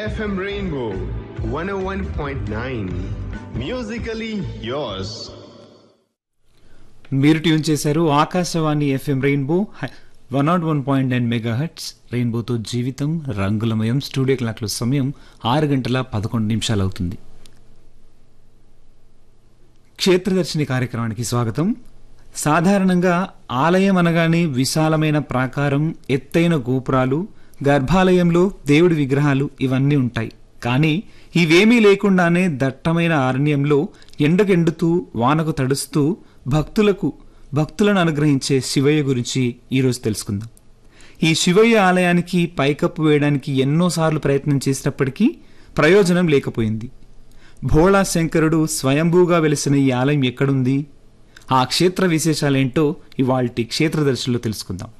FM Rainbow 101.9. Musically yours. మీరు tune చేశారు ఆకాశవాణి FM rainbow one naught one point nine mega hits రెయిన్బోతో జీవితం రంగులమయం స్టూడియో క్లాక్ల సమయం ఆరు గంటల పదకొండు నిమిషాలు అవుతుంది క్షేత్రదర్శిని కార్యక్రమానికి స్వాగతం సాధారణంగా ఆలయం అనగానే విశాలమైన ప్రాకారం ఎత్తైన గోపురాలు గర్భాలయంలో దేవుడి విగ్రహాలు ఇవన్నీ ఉంటాయి కానీ ఇవేమీ లేకుండానే దట్టమైన అరణ్యంలో ఎండకెండుతూ వానకు తడుస్తూ భక్తులకు భక్తులను అనుగ్రహించే శివయ్య గురించి ఈరోజు తెలుసుకుందాం ఈ శివయ్య ఆలయానికి పైకప్పు వేయడానికి ఎన్నోసార్లు ప్రయత్నం చేసినప్పటికీ ప్రయోజనం లేకపోయింది భోళా శంకరుడు స్వయంభూగా వెలిసిన ఈ ఆలయం ఎక్కడుంది ఆ క్షేత్ర విశేషాలేంటో ఇవాల్టి క్షేత్రదర్శిలో తెలుసుకుందాం